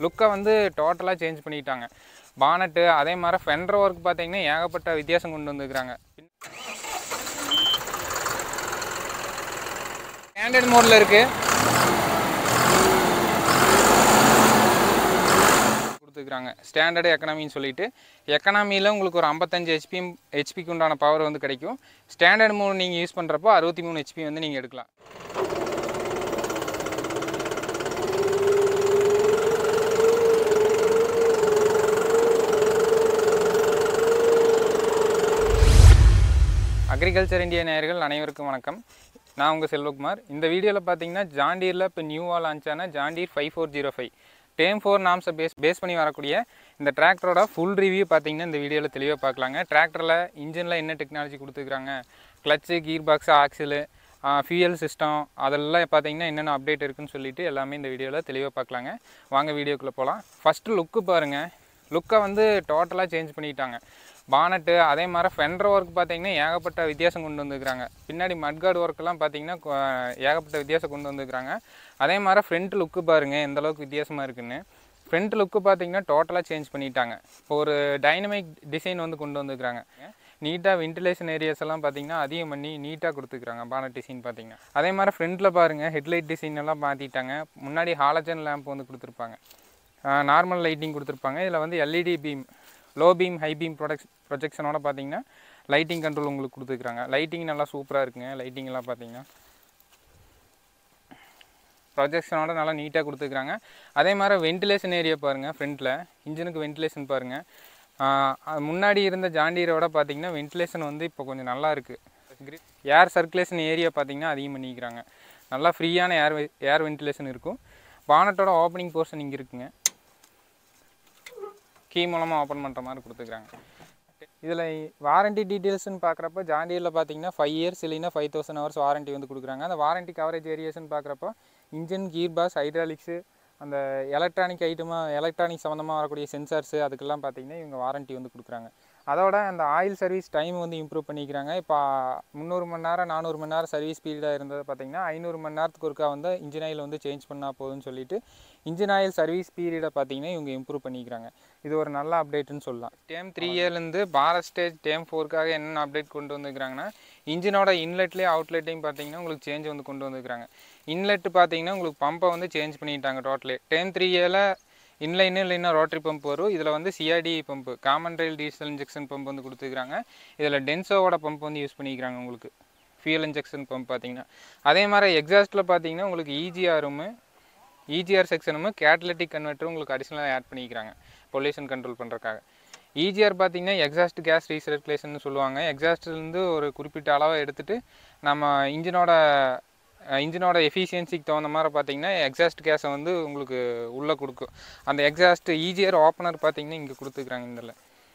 லுக்கை வந்து டோட்டலாக சேஞ்ச் பண்ணிட்டாங்க பானட்டு அதே மாதிரி ஃபெண்டர் ஒர்க் பார்த்தீங்கன்னா ஏகப்பட்ட வித்தியாசம் கொண்டு வந்துருக்குறாங்க ஸ்டாண்டர்ட் மோடில் இருக்குது கொடுத்துருக்குறாங்க ஸ்டாண்டர்டு எக்கனாமின்னு சொல்லிட்டு எக்கனாமியில் உங்களுக்கு ஒரு ஐம்பத்தஞ்சு ஹெச்பி ஹெச்பிக்கு உண்டான பவர் வந்து கிடைக்கும் ஸ்டாண்டர்ட் மோட் நீங்கள் யூஸ் பண்ணுறப்போ அறுபத்தி மூணு ஹெச்பி வந்து நீங்கள் எடுக்கலாம் அக்ரிகல்ச்சர் இந்தியா நேயர்கள் அனைவருக்கும் வணக்கம் நான் உங்கள் செல்வகுமார் இந்த வீடியோவில் பார்த்தீங்கன்னா ஜாண்டீரில் இப்போ நியூவாக லான்ச் ஆன John Deere five four zero five TREM four நாம்ஸை பேஸ் பேஸ் பண்ணி வரக்கூடிய இந்த டிராக்டரோட ஃபுல் ரிவ்யூ பார்த்தீங்கன்னா இந்த வீடியோவில் தெளிவாக பார்க்கலாங்க டிராக்டரில் இன்ஜினில் என்ன டெக்னாலஜி கொடுத்துருக்காங்க clutch gear box axle fuel system அதெல்லாம் பார்த்தீங்கன்னா என்னென்ன அப்டேட் இருக்குன்னு சொல்லிட்டு எல்லாமே இந்த வீடியோவில் தெளிவாக பார்க்கலாங்க வாங்க வீடியோக்குள்ளே போகலாம் ஃபஸ்ட்டு லுக்கு பாருங்கள் லுக்கை வந்து டோட்டலாக சேஞ்ச் பண்ணிட்டாங்க பானட்டு அதே மாதிரி ஃபெண்டர் ஒர்க் பார்த்தீங்கன்னா ஏகப்பட்ட வித்தியாசம் கொண்டு வந்துருக்குறாங்க பின்னாடி மட்கார்டு ஒர்க்கெல்லாம் பார்த்தீங்கன்னா கொ- ஏகப்பட்ட வித்தியாசம் கொண்டு வந்துருக்குறாங்க அதே மாதிரி ஃப்ரண்ட் லுக்கு பாருங்கள் எந்த அளவுக்கு வித்தியாசமாக இருக்குன்னு ஃப்ரண்ட் லுக்கு பார்த்தீங்கன்னா டோட்டலாக சேஞ்ச் பண்ணிட்டாங்க இப்போ ஒரு டைனமிக் டிசைன் வந்து கொண்டு வந்துருக்குறாங்க நீட்டாக வென்டிலேஷன் ஏரியாஸ் எல்லாம் பார்த்தீங்கன்னா அதிகம் பண்ணி நீட்டாக கொடுத்துருக்காங்க பானட் டிசைன் பார்த்தீங்கன்னா அதே மாதிரி ஃப்ரண்ட்டில் பாருங்கள் ஹெட்லைட் டிசைன் எல்லாம் மாற்றிட்டாங்க முன்னாடி ஹாலஜன் லேம்ப் வந்து கொடுத்துருப்பாங்க நார்மல் லைட்டிங் கொடுத்துருப்பாங்க இதில் வந்து LED beam low beam high beam products ப்ரொஜெக்ஷனோட பார்த்தீங்கன்னா லைட்டிங் கண்ட்ரோல் உங்களுக்கு கொடுத்துருக்காங்க லைட்டிங் நல்லா சூப்பராக இருக்குங்க லைட்டிங் எல்லாம் பார்த்தீங்கன்னா ப்ரொஜெக்ஷனோட நல்லா நீட்டாக கொடுத்துருக்காங்க அதே மாதிரி வென்டிலேஷன் ஏரியா பாருங்கள் ஃப்ரண்ட்டில் இன்ஜினுக்கு வென்டிலேஷன் பாருங்கள் முன்னாடி இருந்த ஜாண்டீரோட பார்த்தீங்கன்னா வென்டிலேஷன் வந்து இப்போ கொஞ்சம் நல்லா இருக்குது ஏர் சர்க்குலேஷன் ஏரியா பார்த்தீங்கன்னா அதிகம் பண்ணிக்கிறாங்க நல்லா ஃப்ரீயான ஏர் ஏர் வென்டிலேஷன் இருக்கும் பானட்டோட ஓப்பனிங் போர்ஷன் இங்கே இருக்குங்க கீ மூலமாக ஓப்பன் பண்ணுற மாதிரி கொடுத்துருக்காங்க இதில் வாரண்டி டீட்டெயில்ஸ்னு பார்க்குறப்ப ஜாண்டியில் பார்த்தீங்கன்னா ஃபைவ் இயர்ஸ் இல்லைன்னா ஃபைவ் தௌசண்ட் ஹவர்ஸ் வாரண்டி வந்து கொடுக்குறாங்க அந்த வாரண்டி கவரேஜ் ஏரியாஸ்னு பார்க்குறப்போ இன்ஜின் கீர் பாஸ் ஹைட்ராலிக்ஸு அந்த எலக்ட்ரானிக் ஐட்டமாக எலக்ட்ரானிக் சம்மந்தமாக வரக்கூடிய சென்சார்ஸு அதுக்கெல்லாம் பார்த்தீங்கன்னா இவங்க வாரண்டி வந்து கொடுக்குறாங்க அதோட அந்த ஆயில் சர்வீஸ் டைம் வந்து இம்ப்ரூவ் பண்ணிக்கிறாங்க இப்போ முந்நூறு மணி நேரம் நானூறு மணி நேரம் சர்வீஸ் பீரியடாக இருந்தது பார்த்தீங்கன்னா ஐநூறு மணி நேரத்துக்கு ஒருக்கா வந்து இன்ஜின் ஆயில் வந்து சேஞ்ச் பண்ணால் போதும்னு சொல்லிட்டு இன்ஜின் ஆயில் சர்வீஸ் பீரியடை பார்த்தீங்கன்னா இவங்க இம்ப்ரூவ் பண்ணிக்கிறாங்க இது ஒரு நல்ல அப்டேட்னு சொல்லலாம் டேம் த்ரீ இயர்லேருந்து பாரத் ஸ்டேஜ் டேம் ஃபோருக்காக என்னென்ன அப்டேட் கொண்டு வந்துருக்காங்கன்னா இன்ஜினோட இன்லெட்லேயே அவுட்லெட்டையும் பார்த்தீங்கன்னா உங்களுக்கு சேஞ்ச் வந்து கொண்டு வந்துருக்காங்க இன்லெட் பார்த்தீங்கன்னா உங்களுக்கு பம்பை வந்து சேஞ்ச் பண்ணிட்டாங்க டோட்டலே டேம் த்ரீ இயரில் இன்லைனு இல்லைன்னா ரோட்டரி பம்ப் வரும் இதில் வந்து CRD pump common rail diesel injection pump வந்து கொடுத்துருக்காங்க இதில் டென்சோவோட பம்ப் வந்து யூஸ் பண்ணிக்கிறாங்க உங்களுக்கு ஃபியூல் இன்ஜெக்ஷன் பம்ப் பார்த்தீங்கன்னா அதே மாதிரி எக்ஸாஸ்ட்டில் பார்த்தீங்கன்னா உங்களுக்கு இஜிஆரும் இஜிஆர் செக்ஷனும் கேட்டலிட்டிக் கன்வெர்ட்டரும் உங்களுக்கு அடிஷ்னலாக ஆட் பண்ணிக்கிறாங்க பொல்யூஷன் கண்ட்ரோல் பண்ணுறக்காக இஜிஆர் பார்த்தீங்கன்னா எக்ஸாஸ்ட் கேஸ் ரீசர்க்குலேஷன் சொல்லுவாங்க எக்ஸாஸ்ட்லேருந்து ஒரு குறிப்பிட்ட அளவை எடுத்துட்டு நம்ம இன்ஜினோட இன்ஜினோட எஃபிஷியன்சிக்கு தகுந்த மாதிரி பார்த்தீங்கன்னா எக்ஸாஸ்ட் கேஸை வந்து உங்களுக்கு உள்ளே கொடுக்கும் அந்த எக்ஸாஸ்ட் ஈஜியர் ஓப்பனர் பார்த்தீங்கன்னா இங்கே கொடுத்துருக்குறாங்க இதில்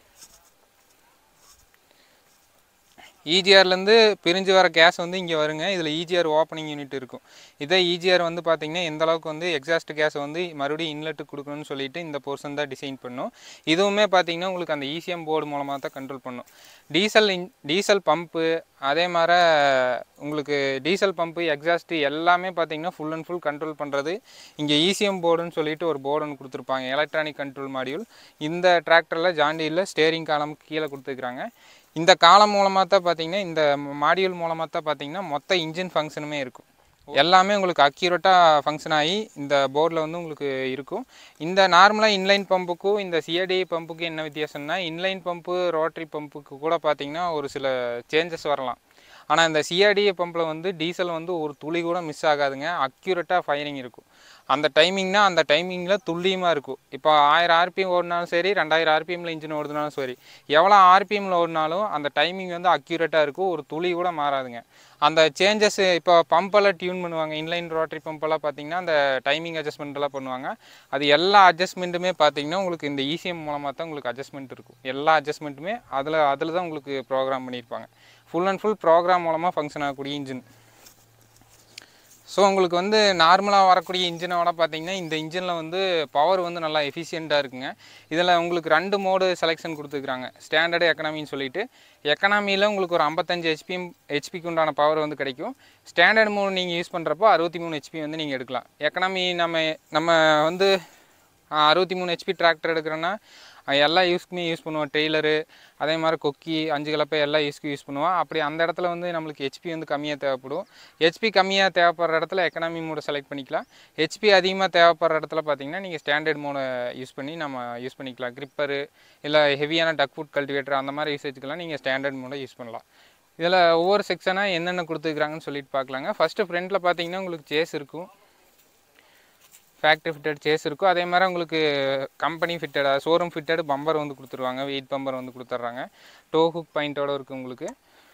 இஜிஆர்லேருந்து பிரிஞ்சு வர கேஸ் வந்து இங்கே வருங்க இதில் இஜிஆர் ஓப்பனிங் யூனிட் இருக்கும் இதே இஜிஆர் வந்து பார்த்தீங்கன்னா எந்த அளவுக்கு வந்து எக்ஸாஸ்ட் கேஸை வந்து மறுபடியும் இன்லெட்டு கொடுக்கணும்னு சொல்லிட்டு இந்த போர்ஷன் தான் டிசைன் பண்ணும் இதுவுமே பார்த்தீங்கன்னா உங்களுக்கு அந்த இசிஎம் போர்டு மூலமாக தான் கண்ட்ரோல் பண்ணும் டீசல் இன் டீசல் பம்பு அதே மாதிரி உங்களுக்கு டீசல் பம்பு எக்ஸாஸ்ட் எல்லாமே பார்த்தீங்கன்னா ஃபுல் அண்ட் ஃபுல் கண்ட்ரோல் பண்ணுறது இங்கே இசிஎம் போர்டுன்னு சொல்லிட்டு ஒரு போர்டு ஒன்று கொடுத்துருப்பாங்க எலக்ட்ரானிக் கண்ட்ரோல் மாடியூல் இந்த டிராக்டரில் ஜாண்டியில் ஸ்டேரிங் காலம் கீழே கொடுத்துருக்காங்க இந்த காலம் மூலமாக தான் பார்த்தீங்கன்னா இந்த மாடியூல் மூலமாக தான் பார்த்தீங்கன்னா மொத்த இன்ஜின் ஃபங்க்ஷனுமே இருக்கும் எல்லாமே உங்களுக்கு அக்யூரேட்டாக ஃபங்க்ஷன் ஆகி இந்த போர்டில் வந்து உங்களுக்கு இருக்கும் இந்த நார்மலாக இன்லைன் பம்புக்கும் இந்த சிஆர்டி பம்புக்கும் என்ன வித்தியாசம்னா இன்லைன் பம்பு ரோட்டரி பம்புக்கு கூட பார்த்தீங்கன்னா ஒரு சில சேஞ்சஸ் வரலாம் ஆனால் இந்த சிஆர்டிஏ பம்பில் வந்து டீசல் வந்து ஒரு துளி கூட மிஸ் ஆகாதுங்க அக்யூரேட்டாக ஃபயரிங் இருக்கும் அந்த டைமிங்னா அந்த டைமிங்கில் துல்லியமாக இருக்கும் இப்போ ஆயிரம் ஆர்பிஎம் ஓடினாலும் சரி ரெண்டாயிரம் ஆர்பிஎம்மில் இன்ஜின் ஓடுனாலும் சரி எவ்வளோ ஆர்பிஎம்மில் ஓடினாலும் அந்த டைமிங் வந்து அக்யூரேட்டாக இருக்கும் ஒரு துளி கூட மாறாதுங்க அந்த சேஞ்சஸ் இப்போ பம்பெல்லாம் டியூன் பண்ணுவாங்க இன்லைன் ரோட்டரி பம்பெல்லாம் பார்த்தீங்கன்னா அந்த டைமிங் அட்ஜஸ்ட்மெண்ட் எல்லாம் பண்ணுவாங்க அது எல்லா அட்ஜஸ்ட்மெண்ட்டுமே பார்த்தீங்கன்னா உங்களுக்கு இந்த இசிஎம் மூலமாக தான் உங்களுக்கு அட்ஜஸ்ட்மெண்ட் இருக்கும் எல்லா அட்ஜஸ்ட்மெண்ட்டுமே அதில் அதில் தான் உங்களுக்கு ப்ரோக்ராம் பண்ணியிருப்பாங்க ஃபுல் அண்ட் ஃபுல் ப்ரோக்ராம் மூலமாக ஃபங்க்ஷன் ஆகக்கூடிய இன்ஜின் ஸோ உங்களுக்கு வந்து நார்மலாக வரக்கூடிய இன்ஜினோட பார்த்தீங்கன்னா இந்த இன்ஜினில் வந்து பவர் வந்து நல்லா எஃபிஷியண்ட்டாக இருக்குங்க இதில் உங்களுக்கு ரெண்டு மோடு செலெக்ஷன் கொடுத்துருக்குறாங்க ஸ்டாண்டர்டு எக்கனாமின்னு சொல்லிட்டு எக்கனாமியில் உங்களுக்கு ஒரு ஐம்பத்தஞ்சு ஹெச்பி ஹெச்பிக்கு உண்டான பவர் வந்து கிடைக்கும் ஸ்டாண்டர்ட் மோடு நீங்கள் யூஸ் பண்ணுறப்போ அறுபத்தி மூணு ஹெச்பி வந்து நீங்கள் எடுக்கலாம் எக்கனாமி நம்ம நம்ம வந்து அறுபத்தி மூணு ஹெச்பி டிராக்டர் எடுக்கிறோன்னா அஹ் எல்லா யூஸ்க்குமே யூஸ் பண்ணுவோம் டெய்லரு அதே மாதிரி கொக்கி அஞ்சு கலப்பை எல்லா யூஸ்க்கு யூஸ் பண்ணுவோம் அப்படி அந்த இடத்துல வந்து நம்மளுக்கு ஹெச்பி வந்து கம்மியாக தேவைப்படும் ஹெச்பி கம்மியாக தேவைப்படுற இடத்துல எக்கனாமி மோட செலக்ட் பண்ணிக்கலாம் ஹெச்பி அதிகமாக தேவைப்படுற இடத்துல பார்த்தீங்கன்னா நீங்கள் ஸ்டாண்டர்ட் மோடை யூஸ் பண்ணி நம்ம யூஸ் பண்ணிக்கலாம் கிரிப்பரு இல்லை ஹெவியான டக் ஃபுட் கல்டிவேட்டர் அந்த மாதிரி யூசேஜ்க்கெல்லாம் நீங்கள் ஸ்டாண்டர்ட் மோடை யூஸ் பண்ணலாம் இதில் ஒவ்வொரு செக்ஷனாக என்னென்ன கொடுத்துருக்குறாங்கன்னு சொல்லிட்டு பார்க்கலாங்க ஃபஸ்ட்டு ஃப்ரண்ட்டில் பார்த்தீங்கன்னா உங்களுக்கு சேஸ் இருக்கும் ஃபேக்ட்ரி ஃபிட்டட் சேஸ் இருக்கும் அதே மாதிரி உங்களுக்கு company fitted showroom fitted bumper வந்து கொடுத்துருவாங்க வெயிட் பம்பர் வந்து கொடுத்துட்றாங்க டோ ஹுக் பாயிண்ட்டோட இருக்குது உங்களுக்கு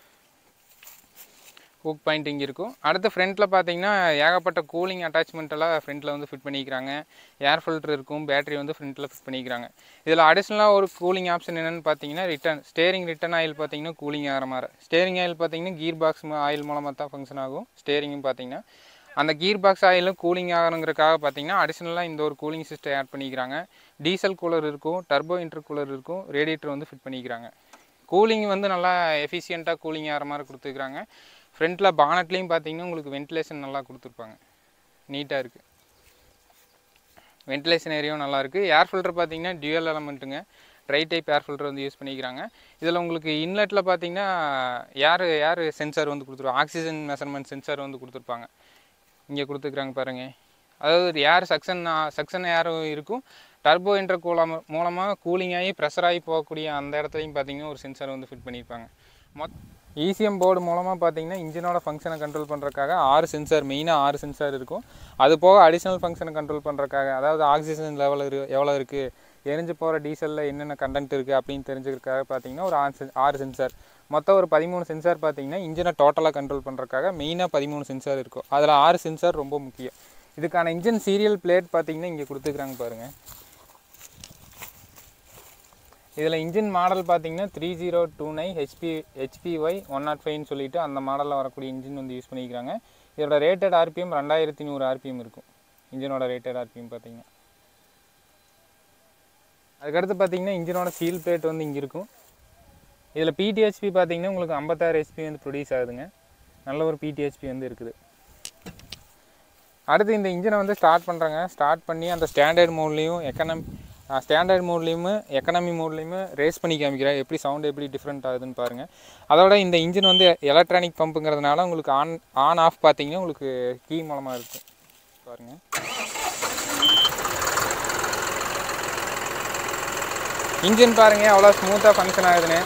ஹுக் பாயிண்ட் இங்கே இருக்கும் அடுத்து ஃப்ரண்ட்டில் பார்த்தீங்கன்னா ஏகப்பட்ட கூலிங் அட்டாச்மெண்ட் எல்லாம் ஃப்ரண்ட்டில் வந்து ஃபிட் பண்ணிக்கிறாங்க ஏர் ஃபில்டர் இருக்கும் பேட்டரி வந்து ஃப்ரண்ட்டில் ஃபிட் பண்ணிக்கிறாங்க இதில் அடிஷ்னலாக ஒரு கூலிங் ஆப்ஷன் என்னென்னு பார்த்தீங்கன்னா ரிட்டர்ன் ஸ்டேரிங் ரிட்டர்ன் ஆயில் பார்த்தீங்கன்னா கூலிங் ஆகிற மாதிரி ஸ்டேரிங் ஆயில் பார்த்தீங்கன்னா கீர் பாக்ஸ் ஆயில் மூலமாக தான் ஃபங்க்ஷன் ஆகும் ஸ்டேரிங்கும் பார்த்தீங்கன்னா அந்த கீர் பாக்ஸ் ஆயிலும் கூலிங் ஆகணுங்கிறக்காக பார்த்தீங்கன்னா அடிஷ்னலாக இந்த ஒரு கூலிங் சிஸ்டம் ஆட் பண்ணிக்கிறாங்க டீசல் கூலர் இருக்கும் டர்போ இன்டர் கூலர் இருக்கும் ரேடியேட்டர் வந்து ஃபிட் பண்ணிக்கிறாங்க கூலிங் வந்து நல்லா எஃபிஷியண்ட்டாக கூலிங் ஆகிற மாதிரி கொடுத்துருக்குறாங்க ஃப்ரண்ட்டில் பானட்லேயும் பார்த்தீங்கன்னா உங்களுக்கு வென்டிலேஷன் நல்லா கொடுத்துருப்பாங்க நீட்டாக இருக்குது வென்டிலேஷன் ஏரியாவும் நல்லா இருக்குது ஏர் ஃபில்டர் பார்த்தீங்கன்னா டியூயல் எலமெண்ட்டுங்க ட்ரை டைப் ஏர் ஃபில்டர் வந்து யூஸ் பண்ணிக்கிறாங்க இதில் உங்களுக்கு இன்லெட்டில் பார்த்தீங்கன்னா ஏர் ஏர் சென்சார் வந்து கொடுத்துருவாங்க ஆக்சிஜன் மெஷர்மெண்ட் சென்சார் வந்து கொடுத்துருப்பாங்க இங்கே கொடுத்துருக்குறாங்க பாருங்க அதாவது ஏர் சக்ஷன் சக்ஷன் ஏரும் இருக்கும் டர்போ என்ற கூலம் மூலமாக கூலிங் ஆகி ப்ரெஷர் ஆகி போகக்கூடிய அந்த இடத்துலையும் பார்த்தீங்கன்னா ஒரு சென்சார் வந்து ஃபிட் பண்ணியிருப்பாங்க மொத் இசிஎம் போர்டு மூலமாக பார்த்தீங்கன்னா இன்ஜினோட ஃபங்க்ஷனை கண்ட்ரோல் பண்ணுறதுக்காக ஆறு சென்சார் மெயினாக ஆறு சென்சார் இருக்கும் அது போக அடிஷ்னல் ஃபங்க்ஷனை கண்ட்ரோல் பண்ணுறதுக்காக அதாவது ஆக்சிஜன் லெவல் இரு எவ்வளோ இருக்குது எரிஞ்சு போகிற டீசலில் என்னென்ன கண்டென்ட் இருக்குது அப்படின்னு தெரிஞ்சுக்கிறதுக்காக பார்த்தீங்கன்னா ஒரு ஆறு சென் ஆறு சென்சார் மொத்தம் ஒரு பதிமூணு சென்சார் பார்த்தீங்கன்னா இன்ஜினை டோட்டலாக கண்ட்ரோல் பண்ணுறதுக்காக மெயினாக பதிமூணு சென்சார் இருக்கும் அதில் ஆறு சென்சார் ரொம்ப முக்கியம் இதுக்கான இன்ஜின் சீரியல் பிளேட் பார்த்தீங்கன்னா இங்கே கொடுத்துருக்குறாங்க பாருங்கள் இதில் இன்ஜின் மாடல் பார்த்தீங்கன்னா three zero two nine HP HPY one nought ஃபைவ்னு சொல்லிட்டு அந்த மாடலில் வரக்கூடிய இன்ஜின் வந்து யூஸ் பண்ணிக்கிறாங்க இதோட ரேட்டட் ஆர்பிஎம் ரெண்டாயிரத்தி நூறு ஆர்பிஎம் இருக்கும் இன்ஜினோட ரேட்டட் ஆர்பிஎம் பார்த்தீங்கன்னா அதுக்கடுத்து பார்த்தீங்கன்னா இன்ஜினோட சீல் பிளேட் வந்து இங்கே இருக்கும் இதில் பிடிஹெச்பி பார்த்தீங்கன்னா உங்களுக்கு ஐம்பத்தாறு ஹெச்பி வந்து ப்ரொடியூஸ் ஆகுதுங்க நல்ல ஒரு பிடிஹெச்பி வந்து இருக்குது அடுத்து இந்த இன்ஜினை வந்து ஸ்டார்ட் பண்ணுறாங்க ஸ்டார்ட் பண்ணி அந்த ஸ்டாண்டர்ட் மோட்லேயும் எக்கனாமி ஸ்டாண்டர்ட் மோட்லேயுமே எக்கனாமி மோட்லேயுமே ரேஸ் பண்ணி காமிக்கிறேன் எப்படி சவுண்ட் எப்படி டிஃப்ரெண்ட் ஆகுதுன்னு பாருங்கள் அதோட இந்த இன்ஜின் வந்து எலக்ட்ரானிக் பம்புங்கிறதுனால உங்களுக்கு ஆன் ஆன் ஆஃப் பார்த்தீங்கன்னா உங்களுக்கு கீ மூலமாக இருக்கும் பாருங்கள் இன்ஜின் பாருங்கள் அவ்வளோ ஸ்மூத்தாக ஃபங்க்ஷன் ஆகுதுன்னு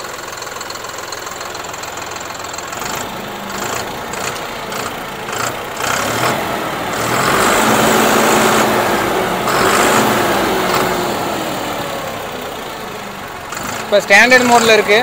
இப்போ ஸ்டாண்டர்ட் மோடில் இருக்குது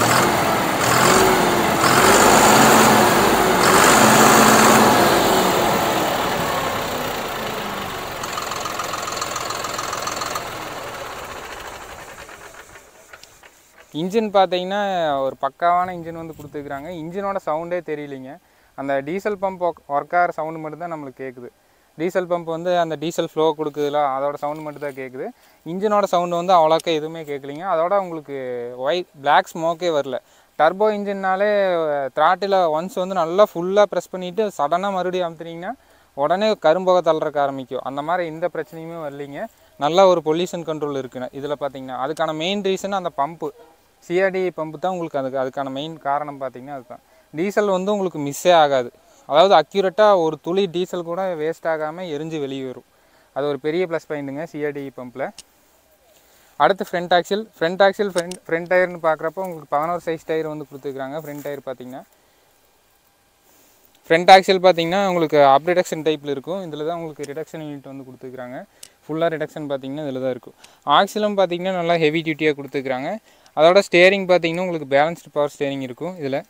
இன்ஜின் பார்த்தீங்கன்னா ஒரு பக்காவான இன்ஜின் வந்து கொடுத்துருக்குறாங்க இன்ஜினோட சவுண்டே தெரியலைங்க அந்த டீசல் பம்ப் ஒர்க் ஆகிற சவுண்டு மட்டும் தான் நம்மளுக்கு கேட்குது டீசல் பம்ப் வந்து அந்த டீசல் ஃப்ளோ கொடுக்குதுல அதோட சவுண்டு மட்டும் தான் கேட்குது இன்ஜினோட சவுண்டு வந்து அவ்வளோக்கா எதுவுமே கேட்கலிங்க அதோட உங்களுக்கு ஒயிட் பிளாக் ஸ்மோக்கே வரல டர்போ இன்ஜின்னாலே த்ராட்டில் ஒன்ஸ் வந்து நல்லா ஃபுல்லாக ப்ரெஸ் பண்ணிவிட்டு சடனாக மறுபடியும் அமுத்துனீங்கன்னா உடனே கரும்புகை தள்ளுறக்க ஆரம்பிக்கும் அந்த மாதிரி எந்த பிரச்சனையுமே வரலைங்க நல்ல ஒரு பொல்யூஷன் கண்ட்ரோல் இருக்குண்ணே இதில் பார்த்தீங்கன்னா அதுக்கான மெயின் ரீசன் அந்த பம்பு சிஆர்டி பம்பு தான் உங்களுக்கு அதுக்கு அதுக்கான மெயின் காரணம் பார்த்தீங்கன்னா அதுதான் டீசல் வந்து உங்களுக்கு மிஸ்ஸே ஆகாது அதாவது அக்யூரேட்டாக ஒரு துளி டீசல் கூட வேஸ்ட் ஆகாமல் எரிஞ்சு வெளியே வரும் அது ஒரு பெரிய ப்ளஸ் பாயிண்ட்டுங்க சிஆர்டி பம்பில் அடுத்து front axle front axle front front டயர்னு பார்க்குறப்போ உங்களுக்கு பதினோரு சைஸ் டயர் வந்து கொடுத்துருக்காங்க ஃப்ரண்ட் டயர் பார்த்தீங்கன்னா ஃப்ரண்ட் ஆக்சில் பார்த்தீங்கன்னா உங்களுக்கு அப் ரிடக்ஷன் டைப்பில் இருக்கும் இதில் தான் உங்களுக்கு ரிடக்ஷன் யூனிட் வந்து கொடுத்துருக்காங்க ஃபுல்லாக ரிடக்ஷன் பார்த்தீங்கன்னா இதில் தான் இருக்கும் ஆக்சிலும் பார்த்தீங்கன்னா நல்லா ஹெவி டியூட்டியாக கொடுத்துருக்காங்க அதோட ஸ்டேரிங் பார்த்தீங்கன்னா உங்களுக்கு பேலன்ஸ்டு பவர் ஸ்டேரிங் இருக்கும் இதில்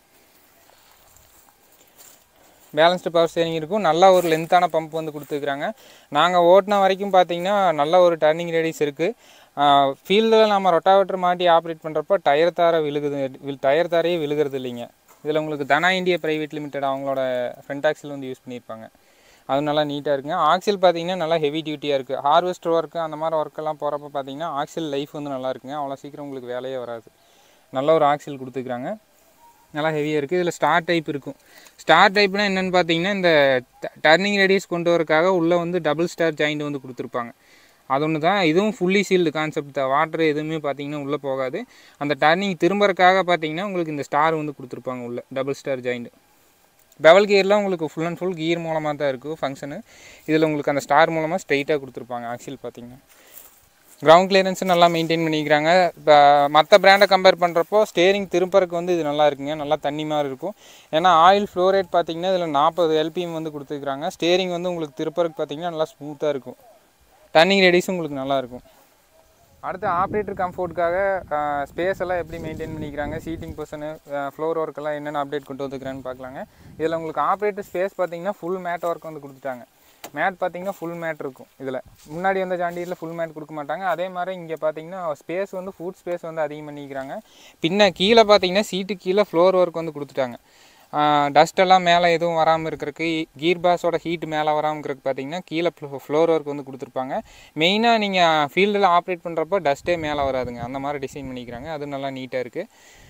பேலன்ஸ்டு பவர் ஸ்டேரிங் இருக்கும் நல்ல ஒரு லென்த்தான பம்ப் வந்து கொடுத்துருக்குறாங்க நாங்கள் ஓட்டின வரைக்கும் பார்த்தீங்கன்னா நல்ல ஒரு டர்னிங் ரேடியஸ் இருக்குது ஃபீல்டில் நம்ம ரொட்டாவேட்டர் மாட்டி ஆப்ரேட் பண்ணுறப்போ டயர் தார விழுகுது வில் டயர் தாரையே விழுகிறது இல்லைங்க இதில் உங்களுக்கு தனா இந்தியா ப்ரைவேட் லிமிடெட் அவங்களோட ஃப்ரண்ட் ஆக்சில் வந்து யூஸ் பண்ணியிருப்பாங்க அது நல்லா நீட்டாக இருக்குங்க ஆக்சில் பார்த்தீங்கன்னா நல்லா ஹெவி டியூட்டியாக இருக்குது ஹார்வெஸ்டர் ஒர்க்கு அந்த மாதிரி ஒர்க்கெல்லாம் போகிறப்ப பார்த்தீங்கன்னா ஆக்சில் லைஃப் வந்து நல்லா இருக்குங்க அவ்வளோ சீக்கிரம் உங்களுக்கு வேலையே வராது நல்ல ஒரு ஆக்சில் கொடுத்துருக்குறாங்க நல்லா ஹெவியாக இருக்குது இதில் ஸ்டார் டைப் இருக்கும் ஸ்டார் டைப்னா என்னென்னு பார்த்தீங்கன்னா இந்த டர்னிங் ரேடியஸ் கொண்டு வரக்காக உள்ளே வந்து டபுள் ஸ்டார் ஜாயிண்ட் வந்து கொடுத்துருப்பாங்க அது ஒன்று தான் இதுவும் ஃபுல்லி சீல்டு கான்செப்ட் தான் வாட்டர் எதுவுமே பார்த்தீங்கன்னா உள்ளே போகாது அந்த டர்னிங் திரும்பறக்காக பார்த்தீங்கன்னா உங்களுக்கு இந்த ஸ்டார் வந்து கொடுத்துருப்பாங்க உள்ள டபுள் ஸ்டார் ஜாயிண்ட் பெவல் கியர்லாம் உங்களுக்கு ஃபுல் அண்ட் ஃபுல் கியர் மூலமாக தான் இருக்கும் ஃபங்க்ஷனு இதில் உங்களுக்கு அந்த ஸ்டார் மூலமாக ஸ்ட்ரைட்டாக கொடுத்துருப்பாங்க ஆக்சில் பார்த்தீங்கன்னா கிரவுண்ட் கிளியரன்ஸும் நல்லா மெயின்டைன் பண்ணிக்கிறாங்க இப்போ மற்ற பிராண்டை கம்பேர் பண்ணுறப்போ ஸ்டேரிங் திருப்பறக்கு வந்து இது நல்லா இருக்குங்க நல்லா தண்ணி மாதிரி இருக்கும் ஏன்னா ஆயில் ஃப்ளோ ரேட் பார்த்தீங்கன்னா இதில் நாற்பது எல்பிஎம் வந்து கொடுத்துருக்காங்க ஸ்டேரிங் வந்து உங்களுக்கு திருப்பறக்கு பார்த்தீங்கன்னா நல்லா ஸ்மூத்தாக இருக்கும் டர்னிங் ரேடிஸும் உங்களுக்கு நல்லா இருக்கும் அடுத்து ஆப்ரேட்டர் கம்ஃபோர்ட்டுக்காக ஸ்பேஸ் எல்லாம் எப்படி மெயின்டைன் பண்ணிக்கிறாங்க சீட்டிங் பொசிஷனு ஃப்ளோர் ஒர்க்கெல்லாம் என்னென்ன அப்டேட் கொண்டு வந்துக்கிறான்னு பார்க்கலாங்க இதில் உங்களுக்கு ஆப்ரேட்டர் ஸ்பேஸ் பார்த்தீங்கன்னா ஃபுல் மேட் ஒர்க் வந்து கொடுத்துட்டாங்க மேட் பார்த்தீங்கன்னா ஃபுல் மேட் இருக்கும் இதில் முன்னாடி வந்த ஜாண்டியில் ஃபுல் மேட் கொடுக்க மாட்டாங்க அதே மாதிரி இங்கே பார்த்தீங்கன்னா ஸ்பேஸ் வந்து ஃபுட் ஸ்பேஸ் வந்து அதிகம் பண்ணிக்கிறாங்க பின்ன கீழே பார்த்தீங்கன்னா சீட்டு கீழே ஃப்ளோர் ஒர்க் வந்து கொடுத்துட்டாங்க டஸ்ட் எல்லாம் மேலே எதுவும் வராமல் இருக்கிறதுக்கு கீர் பாஸோட ஹீட் மேலே வராமல் இருக்கிறதுக்கு பார்த்தீங்கன்னா கீழே ஃப்ளோர் ஒர்க் வந்து கொடுத்துருப்பாங்க மெயினாக நீங்கள் ஃபீல்டில் ஆப்ரேட் பண்ணுறப்போ டஸ்ட்டே மேலே வராதுங்க அந்த மாதிரி டிசைன் பண்ணிக்கிறாங்க அது நல்லா நீட்டாக இருக்குது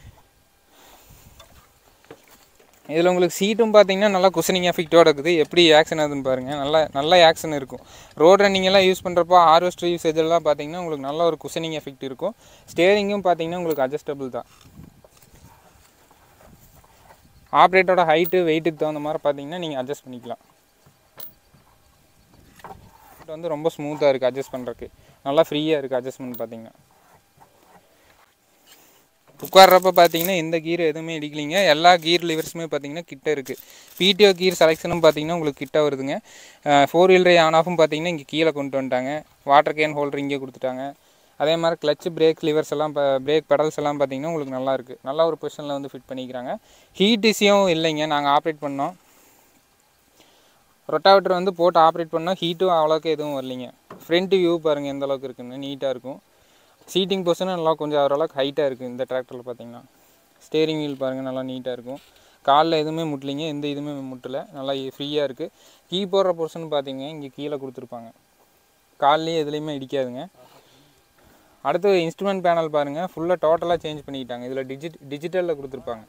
இதில் உங்களுக்கு சீட்டும் பார்த்தீங்கன்னா நல்லா குஷனிங் எஃபெக்டோட இருக்குது எப்படி ஆக்ஷன் ஆகுதுன்னு பாருங்கள் நல்லா நல்ல ஆக்ஷன் இருக்கும் ரோட் ரன்னிங் எல்லாம் யூஸ் பண்ணுறப்போ ஹார்வெஸ்டர் யூஸ் இதெல்லாம் பார்த்தீங்கன்னா உங்களுக்கு நல்ல ஒரு குஷனிங் எஃபெக்ட் இருக்கும் ஸ்டேரிங்கும் பார்த்தீங்கன்னா உங்களுக்கு அட்ஜஸ்டபிள் தான் ஆப்ரேட்டரோட ஹைட்டு வெயிட்டுக்கு தகுந்த மாதிரி பார்த்தீங்கன்னா நீங்கள் அட்ஜஸ்ட் பண்ணிக்கலாம் இது வந்து ரொம்ப ஸ்மூத்தாக இருக்குது அட்ஜஸ்ட் பண்ணுறதுக்கு நல்லா ஃப்ரீயாக இருக்குது அட்ஜஸ்ட்மெண்ட் பார்த்தீங்கன்னா உட்கார்றப்ப பார்த்தீங்கன்னா எந்த கீர் எதுவுமே இடிக்கலிங்க எல்லா கீர் லிவர்ஸுமே பார்த்தீங்கன்னா கிட்ட இருக்குது பிடிஓ கீர் செலெக்ஷனும் பார்த்தீங்கன்னா உங்களுக்கு கிட்ட வருதுங்க ஃபோர் வீலர் ஆன் ஆஃபும் பார்த்தீங்கன்னா இங்கே கீழே கொண்டு வந்துட்டாங்க வாட்டர் கேன் ஹோல்டர் இங்கே கொடுத்துட்டாங்க அதே மாதிரி கிளச் பிரேக் லிவர்ஸ் எல்லாம் இப்போ பிரேக் பெடல்ஸ் எல்லாம் பார்த்தீங்கன்னா உங்களுக்கு நல்லா இருக்குது நல்ல ஒரு பொசிஷனில் வந்து ஃபிட் பண்ணிக்கிறாங்க ஹீட் இசியும் இல்லைங்க நாங்கள் ஆப்ரேட் பண்ணோம் ரொட்டாவேட்டர் வந்து போட்டு ஆப்ரேட் பண்ணோம் ஹீட்டும் அவ்வளோக்கு எதுவும் வரலைங்க ஃப்ரண்ட் வியூ பாருங்கள் எந்த அளவுக்கு இருக்குன்னு நீட்டாக இருக்கும் சீட்டிங் பொசிஷனும் நல்லா கொஞ்சம் ஓரளவுக்கு ஹைட்டாக இருக்குது இந்த டிராக்டரில் பார்த்தீங்கன்னா ஸ்டேரிங் வீல் பாருங்கள் நல்லா நீட்டாக இருக்கும் காலில் எதுவுமே முட்டலிங்க எந்த இதுவுமே முட்டலை நல்லா ஃப்ரீயாக இருக்குது கீ போடுற பொர்ஷன் பார்த்தீங்க இங்கே கீழே கொடுத்துருப்பாங்க கால்லேயே எதுலேயுமே இடிக்காதுங்க அடுத்து இன்ஸ்ட்ருமெண்ட் பேனல் பாருங்கள் ஃபுல்லாக டோட்டலாக சேஞ்ச் பண்ணிக்கிட்டாங்க இதில் டிஜிட் டிஜிட்டலில் கொடுத்துருப்பாங்க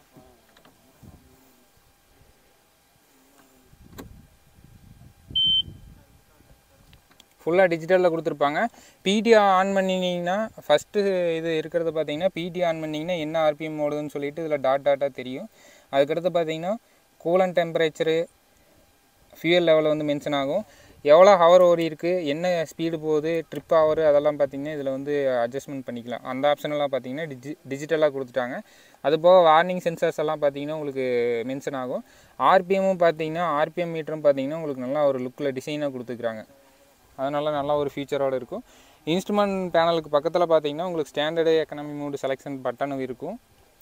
ஃபுல்லாக டிஜிட்டலில் கொடுத்துருப்பாங்க பிடி ஆன் பண்ணிங்கன்னா ஃபஸ்ட்டு இது இருக்கிறத பார்த்தீங்கன்னா பிடி ஆன் பண்ணிங்கன்னா என்ன ஆர்பிஎம் ஓடுதுன்னு சொல்லிட்டு இதில் டாட் டாட்டாக தெரியும் அதுக்கடுத்து பார்த்தீங்கன்னா கூலன் டெம்பரேச்சரு ஃபியூயல் லெவலில் வந்து மென்ஷன் ஆகும் எவ்வளோ ஹவர் ஓடி இருக்குது என்ன ஸ்பீடு போகுது ட்ரிப் ஹவர் அதெல்லாம் பார்த்தீங்கன்னா இதில் வந்து அட்ஜஸ்ட்மெண்ட் பண்ணிக்கலாம் அந்த ஆப்ஷனெல்லாம் பார்த்தீங்கன்னா டிஜி டிஜிட்டலாக கொடுத்துட்டாங்க அது போக வார்னிங் சென்சர்ஸ் எல்லாம் பார்த்தீங்கன்னா உங்களுக்கு மென்ஷன் ஆகும் ஆர்பிஎம்மும் பார்த்தீங்கன்னா ஆர்பிஎம் மீட்டரும் பார்த்தீங்கன்னா உங்களுக்கு நல்லா ஒரு லுக்கில் டிசைனாக கொடுத்துருக்காங்க அதனால் நல்லா ஒரு ஃபீச்சரோடு இருக்கும் இன்ஸ்ட்ருமெண்ட் பேனலுக்கு பக்கத்தில் பார்த்தீங்கன்னா உங்களுக்கு ஸ்டாண்டர்டு எக்கனாமி மூடு செலெக்ஷன் பட்டனும் இருக்கும்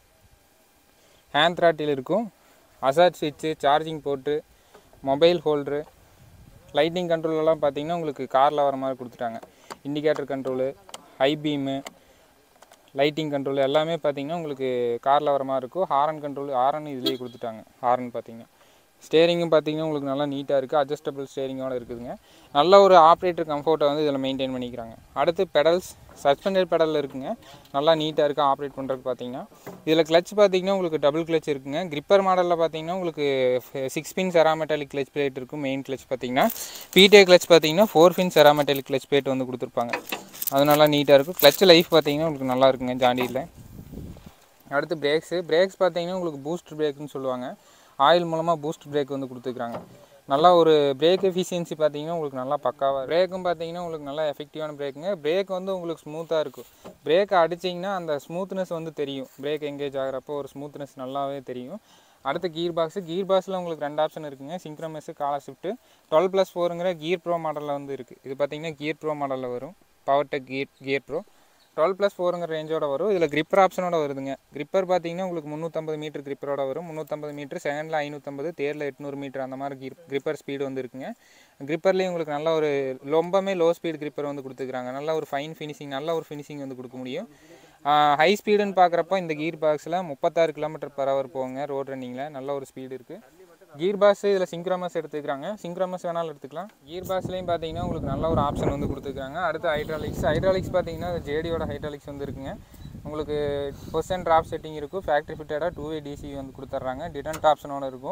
ஹேண்ட் த்ராட்டில் இருக்கும் அசாட் ஸ்விட்ச்சு charging port mobile holder lighting கண்ட்ரோலெல்லாம் பார்த்தீங்கன்னா உங்களுக்கு காரில் வர மாதிரி கொடுத்துட்டாங்க indicator control high beam lighting control எல்லாமே பார்த்தீங்கன்னா உங்களுக்கு காரில் வர மாதிரி இருக்கும் ஹாரன் கண்ட்ரோல் ஹாரன் இதுலேயே கொடுத்துட்டாங்க ஹாரன் பார்த்தீங்கன்னா ஸ்டேரிங்கும் பார்த்தீங்கன்னா உங்களுக்கு நல்லா நீட்டாக இருக்குது அட்ஜஸ்டபிள் ஸ்டேரிங்கோட இருக்குதுங்க நல்ல ஒரு ஆப்ரேட்டர் கம்ஃபர்ட்டை வந்து இதில் மெயின்டைன் பண்ணிக்கிறாங்க அடுத்து பெடல்ஸ் சஸ்பெண்டட் பெடல் இருக்குங்க நல்லா நீட்டாக இருக்குது ஆப்ரேட் பண்ணுறதுக்கு பார்த்தீங்கன்னா இதில் கிளச் பார்த்தீங்கன்னா உங்களுக்கு டபுள் கிளச் இருக்குங்க கிரிப்பர் மாடலில் பார்த்தீங்கன்னா உங்களுக்கு six pin cerametallic clutch plate இருக்கும் மெயின் கிளச் பார்த்தீங்கன்னா பிடிஏ கிளச் பார்த்தீங்கன்னா four pin cerametallic clutch plate வந்து கொடுத்துருப்பாங்க அது நல்லா நீட்டாக இருக்கும் கிளச் லைஃப் பார்த்தீங்கன்னா உங்களுக்கு நல்லா இருக்குங்க ஜாண்டியில் அடுத்து பிரேக்ஸு பிரேக்ஸ் பார்த்தீங்கன்னா உங்களுக்கு பூஸ்ட் பிரேக்குன்னு சொல்லுவாங்க ஆயில் மூலமாக பூஸ்ட் பிரேக் வந்து கொடுத்துருக்காங்க நல்லா ஒரு பிரேக் எஃபிஷியன்சி பார்த்தீங்கன்னா உங்களுக்கு நல்லா பக்காவாக பிரேக்கும் பார்த்தீங்கன்னா உங்களுக்கு நல்லா எஃபெக்டிவான பிரேக்குங்க பிரேக் வந்து உங்களுக்கு ஸ்மூத்தாக இருக்கும் பிரேக் அடிச்சிங்கன்னா அந்த ஸ்மூத்னஸ் வந்து தெரியும் பிரேக் எங்கேஜ் ஆகிறப்போ ஒரு ஸ்மூத்னஸ் நல்லாவே தெரியும் அடுத்து கீர் பாக்ஸு கீர் பாக்ஸில் உங்களுக்கு ரெண்டு ஆப்ஷன் இருக்குங்க synchromesh collar shift twelve plus ஃபோருங்கிற கீர் ப்ரோ மாடலில் வந்து இருக்குது இது பார்த்தீங்கன்னா கீர் ப்ரோ மாடலில் வரும் power tech gear gear pro twelve plus ஃபோருங்கிற ரேஞ்சோட வரும் இதில் கிரிப்பர் ஆப்ஷனோட வருதுங்க கிரிப்பர் பார்த்தீங்கன்னா உங்களுக்கு முந்நூற்றம்பது மீட்டர் கிரிப்பரோட வரும் முந்நூற்றம்பது மீட்டர் செகண்டில் ஐநூற்றம்பது தேரில் எட்நூறு மீட்டர் அந்த மாதிரி கிர் கிரிப்பர் ஸ்பீடு வந்து இருக்குங்க கிரிப்பர்லேயும் உங்களுக்கு நல்ல ஒரு ரொம்பவே லோ ஸ்பீடு கிரிப்பர் வந்து கொடுத்துருக்காங்க நல்ல ஒரு ஃபைன் ஃபினிஷிங் நல்ல ஒரு ஃபினிஷிங் வந்து கொடுக்க முடியும் ஹை ஸ்பீடுன்னு பார்க்குறப்போ இந்த கீர் பாக்ஸில் முப்பத்தாறு கிலோமீட்டர் பர் ஹவர் போங்க ரோட் ரன்னிங்கில் நல்ல ஒரு ஸ்பீடு இருக்குது கீர் பாஸ் இதில் சிங்க்ரமஸ் எடுத்துக்கிறாங்க சிங்க்ரமஸ் வேணாலும் எடுத்துக்கலாம் கீர் பாஸ்லேயும் பார்த்தீங்கன்னா உங்களுக்கு நல்ல ஒரு ஆப்ஷன் வந்து கொடுத்துருக்காங்க அடுத்து ஹைட்ராலிக்ஸ் ஹைட்ராலிக்ஸ் பார்த்தீங்கன்னா ஜேடியோட ஹைட்ராலிக்ஸ் வந்து இருக்குங்க உங்களுக்கு பொசிஷன் ட்ராப் செட்டிங் இருக்கும் ஃபேக்ட்ரி ஃபிட்டடாக டூ வே டிசி வந்து கொடுத்துட்றாங்க டிடன்ட் ஆப்ஷனோட இருக்கும்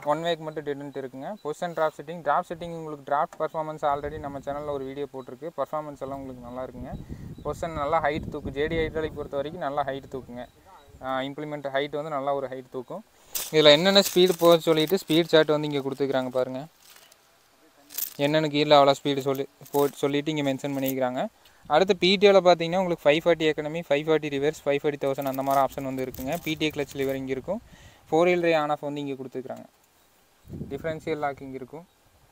ஒன் வேக் மட்டும் டென்ட் இருக்குங்க position drop setting drop setting உங்களுக்கு டிராஃப்ட் பர்ஃபார்மன்ஸ் ஆல்ரெடி நம்ம சேனலில் ஒரு வீடியோ போட்டிருக்கு பர்ஃபார்மன்ஸ் எல்லாம் உங்களுக்கு நல்லா இருக்குங்க பொசிஷன் நல்லா ஹைட் தூக்கு ஜேடி ஹைட்ராலிக் பொறுத்த வரைக்கும் நல்லா ஹைட் தூக்குங்க இம்ப்ளிமெண்ட் ஹைட் வந்து நல்லா ஒரு ஹைட் தூக்கும் இதில் என்னென்ன ஸ்பீடு போக சொல்லிட்டு ஸ்பீட் சார்ட் வந்து இங்கே கொடுத்துக்கிறாங்க பாருங்கள் என்னென்ன கீரில் அவ்வளோ ஸ்பீடு சொல்லி போ சொல்லிட்டு இங்கே மென்ஷன் பண்ணிக்கிறாங்க அடுத்து பிடிஓவில் பார்த்தீங்கன்னா உங்களுக்கு five forty economy five forty reverse five forty thousand அந்த மாதிரி ஆப்ஷன் வந்து இருக்குங்க பிடிஏ கிளச் லிவர் இங்கே இருக்கும் ஃபோர் வீல் ஆன் ஆஃப் வந்து இங்கே கொடுத்துருக்காங்க டிஃப்ரென்ஷியல் லாக்கிங் இருக்கும்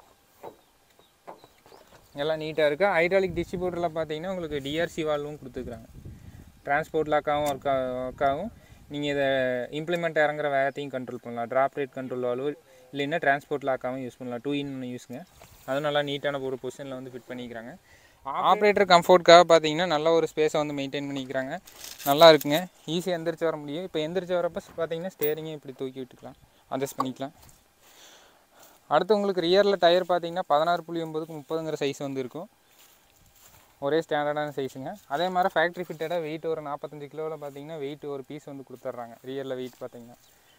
எல்லாம் நீட்டாக இருக்குது ஹைட்ராலிக் டிஸ்ட்ரிபியூட்டரில் பார்த்தீங்கன்னா உங்களுக்கு டிஆர்சி வால்வும் கொடுத்துருக்குறாங்க டிரான்ஸ்போர்ட் லாக்காகவும் ஒர்க் ஒர்க் ஆகும் நீங்கள் இதை இம்ப்ளிமெண்ட் இறங்குற வேகத்தையும் கண்ட்ரோல் பண்ணலாம் ட்ராப் ரேட் கண்ட்ரோல் வால்வு இல்லைன்னா டிரான்ஸ்போர்ட் லாக்காகவும் யூஸ் பண்ணலாம் டூ இன் ஒன்று யூஸுங்க அதுவும் நல்லா நீட்டான ஒரு பொசிஷனில் வந்து ஃபிட் பண்ணிக்கிறாங்க ஆப்ரேட்டர் கம்ஃபர்ட்காக பார்த்தீங்கன்னா நல்ல ஒரு ஸ்பேஸை வந்து மெயின்டைன் பண்ணிக்கிறாங்க நல்லா இருக்குங்க ஈஸியாக எந்திரிச்சு வர முடியும் இப்போ எந்திரிச்சு வரப்போ பார்த்தீங்கன்னா ஸ்டேரிங்கே இப்படி தூக்கி விட்டுக்கலாம் அட்ஜஸ்ட் பண்ணிக்கலாம் அடுத்து உங்களுக்கு ரியரில் டயர் பார்த்தீங்கன்னா பதினாறு புள்ளி ஒம்பதுக்கு முப்பதுங்கிற சைஸ் வந்து இருக்கும் ஒரே ஸ்டாண்டர்டான சைஸுங்க அதே மாதிரி ஃபேக்ட்ரி ஃபிட்டடாக வெயிட் ஒரு நாற்பத்தஞ்சு கிலோவில் பார்த்தீங்கன்னா வெயிட் ஒரு பீஸ் வந்து கொடுத்துட்றாங்க ரியரில் வெயிட் பார்த்தீங்கன்னா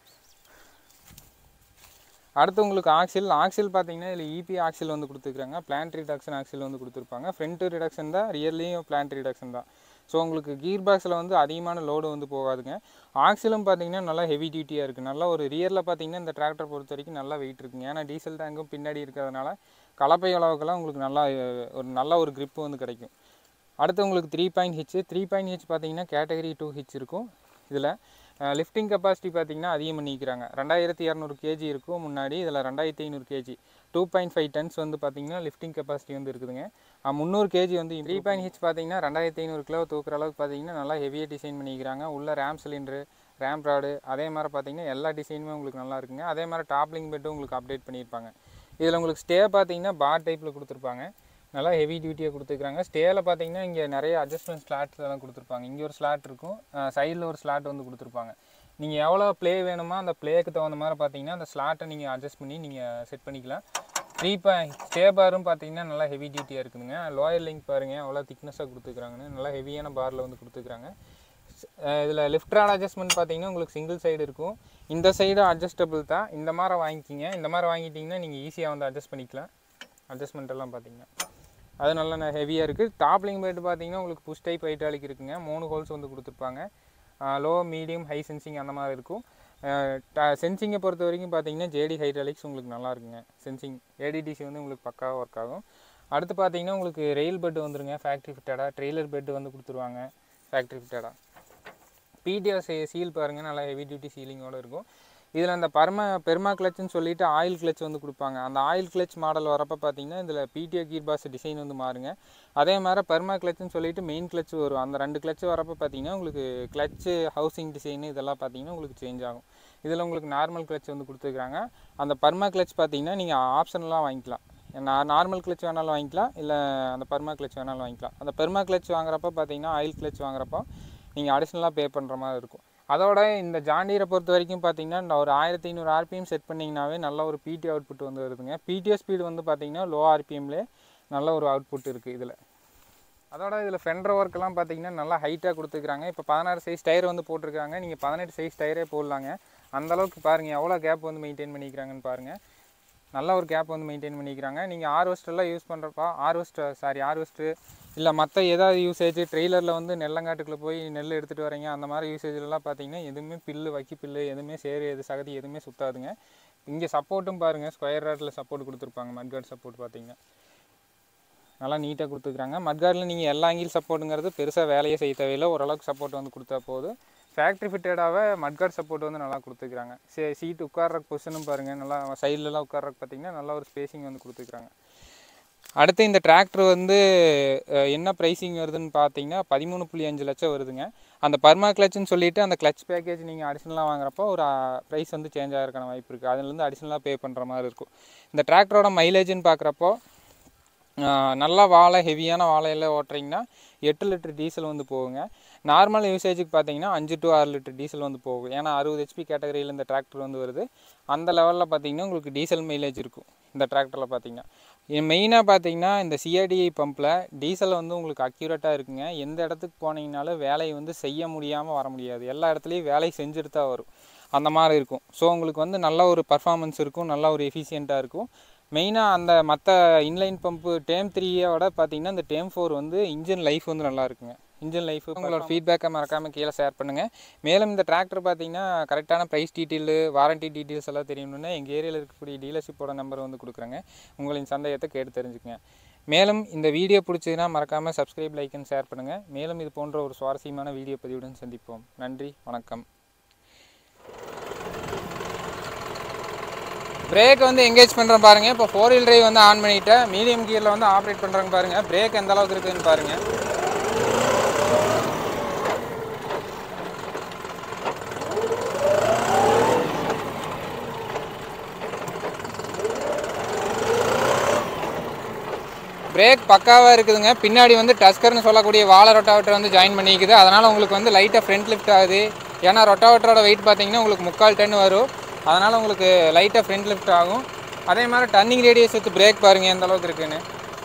அடுத்து உங்களுக்கு ஆக்சில் ஆக்சில் பார்த்தீங்கன்னா இதில் இபி ஆக்சில் வந்து கொடுத்துருக்காங்க பிளான்ட் ரிடக்ஷன் ஆக்சில் வந்து கொடுத்துருப்பாங்க ஃப்ரண்ட் ரிடக்ஷன் தான் ரியர்லேயும் பிளான்ட் ரிடக்ஷன் தான் ஸோ உங்களுக்கு கீர் பாக்ஸில் வந்து அதிகமான லோடு வந்து போகாதுங்க ஆக்சிலும் பார்த்தீங்கன்னா நல்லா ஹெவி டியூட்டியாக இருக்குது நல்லா ஒரு ரியரில் பார்த்தீங்கன்னா இந்த டிராக்டர் பொறுத்த வரைக்கும் நல்லா வெயிட் இருக்குங்க ஏன்னா டீசல் டேங்கும் பின்னாடி இருக்கிறதுனால கலப்பை அளவுக்கெல்லாம் உங்களுக்கு நல்லா அஹ், ஒரு நல்ல ஒரு grip வந்து கிடைக்கும் அடுத்து உங்களுக்கு three point hitch three point hitch பார்த்தீங்கன்னா கேட்டகரி டூ ஹிட்ச் இருக்கும் இதில் லிஃப்டிங் கெப்பாசிட்டி பார்த்தீங்கன்னா அதிகம் பண்ணிக்கிறாங்க ரெண்டாயிரத்தி இரநூறு கேஜி இருக்கும் முன்னாடி இதில் ரெண்டாயிரத்தி ஐநூறு KG two point five tons வந்து பார்த்தீங்கன்னா லிஃப்டிங் கெப்பாசிட்டி வந்து இருக்குதுங்க அஹ் முந்நூறு கேஜி வந்து த்ரீ பாயிண்ட் ஹிட்ச் பார்த்தீங்கன்னா ரெண்டாயிரத்தி ஐநூறு கிலோ தூக்குற அளவுக்கு பார்த்தீங்கன்னா நல்லா ஹெவியாக டிசைன் பண்ணிக்கிறாங்க உள்ள ரேம் சிலிண்டரு ரேம் ராடு அதே மாதிரி பார்த்தீங்கன்னா எல்லா டிசைனுமே உங்களுக்கு நல்லா இருக்குங்க அதே மாதிரி டாப்லிங் பெட்டும் உங்களுக்கு அப்டேட் பண்ணியிருப்பாங்க இதில் உங்களுக்கு ஸ்டே பார்த்தீங்கன்னா பார் டைப்பில் கொடுத்துருப்பாங்க நல்லா ஹெவி டியூட்டியாக கொடுத்துருக்காங்க ஸ்டேயில் பார்த்தீங்கன்னா இங்கே நிறைய அட்ஜஸ்ட்மெண்ட் ஸ்லாட்ஸ் எல்லாம் கொடுத்துருப்பாங்க இங்கே ஒரு ஸ்லாட் இருக்கும் சைடில் ஒரு ஸ்லாட் வந்து கொடுத்துருப்பாங்க நீங்கள் எவ்வளோ ப்ளே வேணுமோ அந்த ப்ளேக்கு தகுந்த மாதிரி பார்த்தீங்கன்னா அந்த ஸ்லாட்டை நீங்கள் அட்ஜஸ்ட் பண்ணி நீங்கள் செட் பண்ணிக்கலாம் த்ரீ பாயிண்ட் ஸ்டே பாரும் பார்த்தீங்கன்னா நல்லா ஹெவி டியூட்டியாக இருக்குதுங்க லோயர் லிங்க் பாருங்கள் எவ்வளோ திக்னஸாக கொடுத்துருக்காங்கன்னு நல்லா ஹெவியான பாரில் வந்து கொடுத்துருக்காங்க இதில் லிஃப்ட் ராட் அட்ஜஸ்ட்மெண்ட் பார்த்தீங்கன்னா உங்களுக்கு சிங்கிள் சைடு இருக்கும் இந்த சைடு அட்ஜஸ்டபிள் தான் இந்த மாதிரி வாங்கிக்கிங்க இந்த மாதிரி வாங்கிட்டிங்கன்னா நீங்கள் ஈஸியாக வந்து அட்ஜஸ்ட் பண்ணிக்கலாம் அட்ஜஸ்ட்மெண்ட் எல்லாம் பார்த்தீங்கன்னா அது நல்லா ஹெவியாக இருக்குது டாப்லிங் பெட் பார்த்தீங்கன்னா உங்களுக்கு புஷ் டைப் ஹைட்ராலிக் இருக்குங்க மூணு ஹோல்ஸ் வந்து கொடுத்துருப்பாங்க லோ மீடியம் ஹை சென்சிங் அந்த மாதிரி இருக்கும் சென்சிங்கை பொறுத்த வரைக்கும் பார்த்தீங்கன்னா ஜேடி ஹைட்ராலிக்ஸ் உங்களுக்கு நல்லா இருக்குங்க சென்சிங் ஏடிடிசி வந்து உங்களுக்கு பக்காவாக ஒர்க் ஆகும் அடுத்து பார்த்தீங்கன்னா உங்களுக்கு ரெயில் பெட் வந்துருங்க ஃபேக்ட்ரி ஃபிட்டடாக ட்ரெய்லர் பெட் வந்து கொடுத்துருவாங்க ஃபேக்ட்ரி ஃபிட்டடாக பிடிஎஸ் சீல் பாருங்கள் நல்லா ஹெவி டியூட்டி சீலிங்கோடு இருக்கும் இதில் அந்த பர்மா பெர்மா கிளச்சுன்னு சொல்லிட்டு ஆயில் கிளச் வந்து கொடுப்பாங்க அந்த ஆயில் கிளச் மாடல் வரப்போ பார்த்தீங்கன்னா இதில் பிடிஓ கீர் பாஸ் டிசைன் வந்து மாறுங்க அதே மாதிரி பெர்மா கிளச்சுன்னு சொல்லிட்டு மெயின் கிளச் வரும் அந்த ரெண்டு கிளச் வரப்போ பார்த்தீங்கன்னா உங்களுக்கு கிளச்சு ஹவுசிங் டிசைன் இதெல்லாம் பார்த்தீங்கன்னா உங்களுக்கு சேஞ்ச் ஆகும் இதில் உங்களுக்கு நார்மல் கிளச் வந்து கொடுத்துருக்காங்க அந்த பர்மா கிளச் பார்த்தீங்கன்னா நீங்கள் ஆப்ஷன்லாம் வாங்கிக்கலாம் நான் நார்மல் கிளச் வேணாலும் வாங்கிக்கலாம் இல்லை அந்த பர்மா கிளச் வேணாலும் வாங்கிக்கலாம் அந்த பெர்மா கிளச் வாங்குறப்ப பார்த்தீங்கன்னா ஆயில் கிளச் வாங்குறப்போ நீங்கள் அடிஷ்னலாக பே பண்ணுற மாதிரி இருக்கும் அதோட இந்த ஜாண்டீரை பொறுத்த வரைக்கும் பார்த்தீங்கன்னா இந்த ஒரு ஆயிரத்தி ஐநூறு ஆர்பிஎம் செட் பண்ணிங்கனாவே நல்ல ஒரு பிடி அவுட்புட் வந்து வருதுங்க பிடிஓ ஸ்பீடு வந்து பார்த்தீங்கன்னா லோ ஆர்பிஎம்லேயே நல்ல ஒரு அவுட்புட் இருக்குது இதில் அதோட இதில் ஃபெண்டர் ஒர்க்கெல்லாம் பார்த்தீங்கன்னா நல்லா ஹைட்டாக கொடுத்துருக்காங்க இப்போ பதினாறு சைஸ் டயர் வந்து போட்டிருக்காங்க நீங்கள் பதினெட்டு சைஸ் டயரே போடலாங்க அந்த அளவுக்கு பாருங்கள் எவ்வளோ கேப் வந்து மெயின்டைன் பண்ணிக்கிறாங்கன்னு பாருங்கள் நல்ல ஒரு கேப் வந்து மெயின்டைன் பண்ணிக்கிறாங்க நீங்கள் ஆர்வெஸ்டெல்லாம் யூஸ் பண்ணுறப்பா ஆர்வெஸ்டர் சாரி ஆர்வெஸ்ட்டு இல்லை மற்ற ஏதாவது யூசேஜ் ட்ரெய்லரில் வந்து நெல்லங்காட்டுக்குள்ளே போய் நெல் எடுத்துகிட்டு வரீங்க அந்த மாதிரி யூசேஜ்லாம் பார்த்தீங்கன்னா எதுவுமே பில்லு வைக்கி பில்லு எதுவுமே சேரு எது சகதி எதுவுமே சுத்தாதுங்க இங்கே சப்போர்ட்டும் பாருங்கள் ஸ்கொயர் ராட்டில் சப்போர்ட் கொடுத்துருப்பாங்க மட்கார்டு சப்போர்ட் பார்த்தீங்கன்னா நல்லா நீட்டாக கொடுத்துருக்காங்க மட்கார்டில் நீங்கள் எல்லா ஆங்கிள் சப்போர்ட்டுங்கிறது பெருசாக வேலையே செய்ய தேவையில்லை ஓரளவுக்கு சப்போர்ட் வந்து கொடுத்தா போதும் ஃபேக்ட்ரி ஃபிட்டடாகவே மட்கார்ட் சப்போர்ட் வந்து நல்லா கொடுத்துருக்காங்க சே சீட் உட்கார்ற பொசிஷனும் பாருங்கள் நல்லா சைட்லலாம் உட்கார்றக்கு பார்த்தீங்கன்னா நல்ல ஒரு ஸ்பேசிங் வந்து கொடுத்துருக்காங்க அடுத்து இந்த டிராக்டர் வந்து அஹ், என்ன ப்ரைஸிங் வருதுன்னு பார்த்தீங்கன்னா பதிமூணு புள்ளி அஞ்சு லட்சம் வருதுங்க அந்த பர்மா கிளச்சுன்னு சொல்லிட்டு அந்த கிளச் பேக்கேஜ் நீங்கள் அடிஷ்னலாக வாங்குறப்போ ஒரு ப்ரைஸ் வந்து சேஞ்ச் ஆகிறதுக்கான வாய்ப்பு இருக்குது அதுலேருந்து அடிஷ்னலாக பே பண்ணுற மாதிரி இருக்கும் இந்த டிராக்டரோட மைலேஜ்னு பார்க்குறப்போ நல்லா வாழை ஹெவியான வாழையில் ஓட்டுறீங்கன்னா எட்டு லிட்டர் டீசல் வந்து போகுங்க நார்மல் யூசேஜுக்கு பார்த்தீங்கன்னா அஞ்சு டு ஆறு லிட்டர் டீசல் வந்து போகும் ஏன்னா அறுபது ஹெச்பி கேட்டகரியில் இந்த டிராக்டர் வந்து வருது அந்த லெவலில் பார்த்தீங்கன்னா உங்களுக்கு டீசல் மைலேஜ் இருக்கும் இந்த டிராக்டரில் பார்த்தீங்கன்னா மெயினாக பார்த்தீங்கன்னா இந்த சிஆர்டிஐ பம்பில் டீசல் வந்து உங்களுக்கு அக்யூரேட்டாக இருக்குங்க எந்த இடத்துக்கு போனீங்கனாலும் வேலையை வந்து செய்ய முடியாமல் வர முடியாது எல்லா இடத்துலையும் வேலை செஞ்சுட்டு தான் வரும் அந்த மாதிரி இருக்கும் ஸோ உங்களுக்கு வந்து நல்ல ஒரு பர்ஃபார்மன்ஸ் இருக்கும் நல்ல ஒரு எஃபிஷியண்ட்டாக இருக்கும் மெயினாக அந்த மற்ற இன்லைன் பம்பு டேம் த்ரீயோட பார்த்தீங்கன்னா இந்த டேம் ஃபோர் வந்து இன்ஜின் லைஃப் வந்து நல்லா இருக்குங்க இன்ஜின் லைஃப் உங்களோட ஃபீட்பேக்கை மறக்காமல் கீழே ஷேர் பண்ணுங்கள் மேலும் இந்த டிராக்டர் பார்த்தீங்கன்னா கரெக்டான ப்ரைஸ் டீட்டெயிலு வாரண்டி டீட்டெயில்ஸ் எல்லாம் தெரியணும்னா எங்கள் ஏரியாவில் இருக்கக்கூடிய டீலர்ஷிப்போட நம்பர் வந்து கொடுக்குறேங்க உங்களின் சந்தேகத்தை கேட்டு தெரிஞ்சுக்கங்க மேலும் இந்த வீடியோ பிடிச்சதுன்னா மறக்காமல் சப்ஸ்கிரைப் லைக் அண்ட் ஷேர் பண்ணுங்கள் மேலும் இது போன்ற ஒரு சுவாரஸ்யமான வீடியோ பதிவுடன் சந்திப்போம் நன்றி வணக்கம் பிரேக் வந்து எங்கேஜ் பண்ணுறேன் பாருங்கள் இப்போ ஃபோர் வீல் டிரைவ் வந்து ஆன் பண்ணிவிட்டேன் மீடியம் கியரில் வந்து ஆப்ரேட் பண்ணுறேங்க பாருங்கள் பிரேக் எந்த அளவுக்கு இருக்குதுன்னு பாருங்கள் பிரேக் பக்காவாக இருக்குதுங்க பின்னாடி வந்து டஸ்கர்னு சொல்லக்கூடிய வாழை ரொட்டாவேட்டர் வந்து ஜாயின் பண்ணிக்குது அதனால் உங்களுக்கு வந்து லைட்டாக ஃப்ரண்ட் லிஃப்ட் ஆகுது ஏன்னா ரொட்டாவேட்டரோட வெயிட் பார்த்தீங்கன்னா உங்களுக்கு முக்கால் டன் வரும் அதனால் உங்களுக்கு லைட்டாக ஃப்ரண்ட் லிஃப்ட் ஆகும் அதே மாதிரி டர்னிங் ரேடியஸ் வித் பிரேக் பாருங்கள் எந்த அளவுக்கு இருக்குன்னு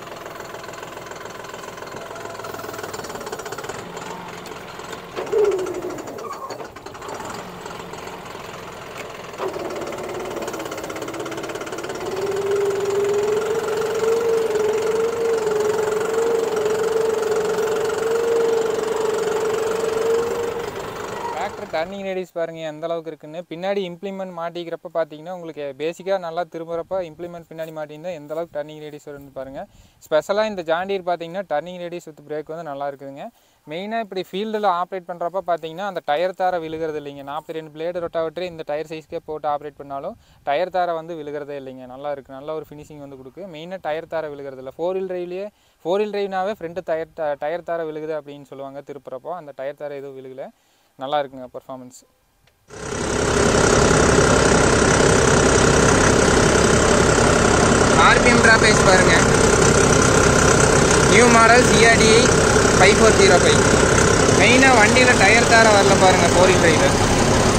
டிராக்டர் டர்னிங் ரேடியஸ் பாருங்கள் எந்த அளவுக்கு இருக்குன்னு பின்னாடி இம்ப்ளிமெண்ட் மாட்டிக்கிறப்ப பார்த்தீங்கன்னா உங்களுக்கு பேசிக்காக நல்லா திரும்புறப்ப இம்ப்ளிமெண்ட் பின்னாடி மாட்டியிருந்தா எந்த அளவுக்கு டர்னிங் ரேடியஸ் வரும்னு பாருங்கள் ஸ்பெஷலாக இந்த ஜாண்டியர் பார்த்தீங்கன்னா டர்னிங் ரேடியஸ் வித் பிரேக் வந்து நல்லா இருக்குதுங்க மெயினாக இப்படி ஃபீல்டில் ஆப்ரேட் பண்ணுறப்ப பார்த்தீங்கன்னா அந்த டயர் தாரை விழுகிறது இல்லைங்க நாற்பத்தி ரெண்டு பிளேடு ரொட்டாவிட்டு இந்த டயர் சைஸ்க்கே போட்டு ஆப்ரேட் பண்ணாலும் டயர் தாரை வந்து விழுகிறதே இல்லைங்க நல்லா இருக்குது நல்ல ஒரு ஃபினிஷிங் வந்து கொடுக்கு மெயினாக டயர் தாரை விழுகிறது இல்லை ஃபோர் வீல் டிரைவ்லேயே ஃபோர் வீல் டிரைவ்னாவே ஃப்ரண்ட்டு டயர் டயர் தாரை விழுகுது அப்படின்னு சொல்லுவாங்க திருப்புறப்போ அந்த டயர் தாரை எதுவும் விழுகலை நல்லா இருக்குங்க பர்ஃபார்மன்ஸ் ஆர்பிஎம் ட்ராப் பேஸ் பாருங்க new model CRDI five four zero five மெயினாக வண்டியில் டயர் தார வரல பாருங்கள் ஃபோர் வீல் டிரைவில்